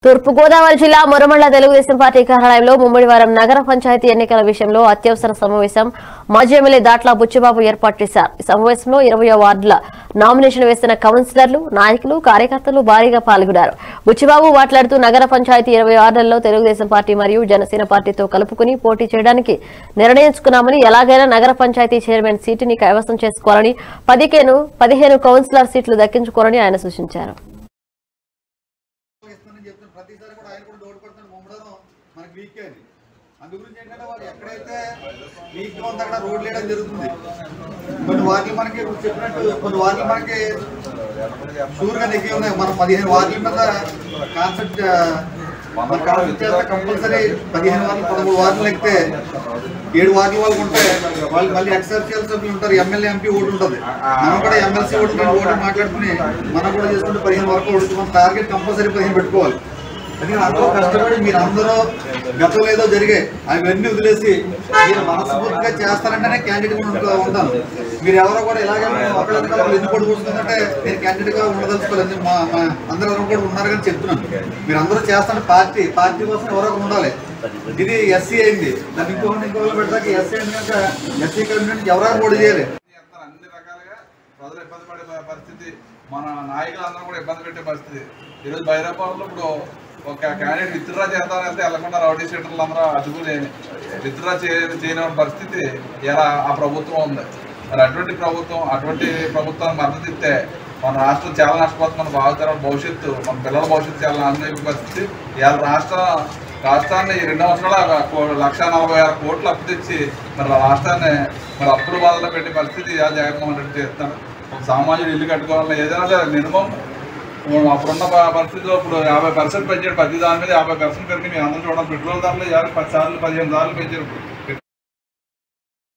తూర్పుగోదావరి జిల్లా మురమండల తెలుగుదేశం పార్టీ కార్యాలయంలో ముమ్మడివారం నగర పంచాయతీ ఎన్నికల విషయంలో అత్యవసర సమావేశం మాజీ ఎమ్మెల్యే దాట్ల బుచ్చిబాబు ఏర్పాటు చేశారు ఈ సమావేశంలో ఇరవై వార్డుల నామినేషన్ వేసిన కౌన్సిలర్లు నాయకులు కార్యకర్తలు భారీగా పాల్గొన్నారు బుచ్చిబాబు మాట్లాడుతూ నగర పంచాయతీ ఇరవై వార్డుల్లో తెలుగుదేశం పార్టీ మరియు జనసేన పార్టీతో కలుపుకుని పోటీ చేయడానికి నిర్ణయించుకున్నామని ఎలాగైనా నగర పంచాయతీ చైర్మన్ సీటుని కైవసం చేసుకోవాలని పదిహేను పదిహేను కౌన్సిలర్ సీట్లు దక్కించుకోవాలని ఆయన సూచించారు ఇస్తానని చెప్తున్నారు ప్రతిసారి కూడా ఆయన కూడా డోర్ కొడుతున్నాడు ముమ్మడడం మనకి వీక్ అని అందు గురించి ఏంటంటే వాళ్ళు ఎక్కడైతే వీక్ గా ఉందో అక్కడ రోడ్ వేయడం జరుగుతుంది కొన్ని వార్డులు మనకి ఇప్పుడు చెప్పినట్టు కొన్ని వార్డులు మనకి షూర్ గా నెగ్గి ఉన్నాయి మన పదిహేను వార్డుల మీద కాన్సెప్ట్ మన కాన్సెప్ట్ చేస్తే కంపల్సరీ పదిహేను వార్డులు పదమూడు వార్డులు ఎక్కితే ఏడు వార్డుల వాళ్ళకి ఉంటే వాళ్ళు మళ్ళీ ఎక్సెప్షియల్ సభ్యులు ఉంటారు ఎమ్మెల్యే ఎంపీ ఓటు ఉంటుంది మనం కూడా ఎమ్మెల్సీ ఓటు రెండు ఓటు మాట్లాడుకుని మనం కూడా చేసుకుంటే పదిహేను వరకు ఓటు మన టార్గెట్ కంపల్సరీ పదిహేను పెట్టుకోవాలి అది అందరూ కష్టపడి మీరు అందరూ గతంలో ఏదో జరిగాయి అవన్నీ వదిలేసి మీరు మనస్ఫూర్తిగా చేస్తారంటేనే క్యాండిడేట్ ఉంటాను మీరు ఎవరో కూడా ఇలాగే ఒకళ్ళ ఎందుకు కూడా కూర్చుందంటే నేను క్యాండిడేట్ గా ఉండదలుచుకోలేదు మా మా అందరూ ఎవరో కూడా ఉన్నారు కానీ చెప్తున్నాను మీరు అందరూ చేస్తాను పార్టీ పార్టీ కోసం ఎవరో ఒకరు ఉండాలి ఇది ఎస్సీ అయింది దాన్ని ఇంకొకటి ఇంకొకరు పెట్టాక ఎస్సీ అయింది కనుక ఎస్సీ కమ్యూనిటీ ఎవరైనా పోటీ చేయాలి చేస్తారు అన్ని రకాలుగా ప్రజలు ఇబ్బంది పడే ప- పరిస్థితి మన నాయకులందరూ కూడా ఇబ్బంది పెట్టే పరిస్థితి ఈరోజు భైరవపురంలో ఇప్పుడు ఒక క్యాండిడేట్ విత్డ్రా చేద్దామని వెళ్తే వెళ్ళకుండా రౌడీ షీటర్లు అందరూ అదుపు లేని విత్డ్రా చేయని చేయని పరిస్థితి ఇలా ఆ ప్రభుత్వం ఉంది మరి అటువంటి ప్రభుత్వం అటువంటి ప్రభుత్వానికి మద్దతు ఇస్తే మన రాష్ట్రం చాలా నష్టపోతుంది మన భావితరాల భవిష్యత్తు మన పిల్లల భవిష్యత్తు చాలా నాశనం పరిస్థితి ఇవాళ రాష్ట్రం రాష్ట్రాన్ని ఈ రెండు సంవత్సరాల కో- లక్ష నలభై ఆరు కోట్లు అప్పు తెచ్చి మరి ఆ రాష్ట్రాన్ని మరి అప్పుల బాధలో పెట్టే పరిస్థితి ఇవాళ జగన్మోహన్ రెడ్డి చేస్తాను ఒక సామాన్యుడు ఇల్లు కట్టుకోవాలన్నా ఏదైనా సరే మినిమం అప్పుడున్న ప- పరిస్థితిలో ఇప్పుడు యాభై పర్సెంట్ పెంచాడు ప్రతి దాని మీద యాభై పర్సెంట్ పెరిగి మేము అందరూ చూడండి పెట్రోల్ ధరలు యాభై పది సార్లు పదిహేను సార్లు పెంచారు ఇప్పుడు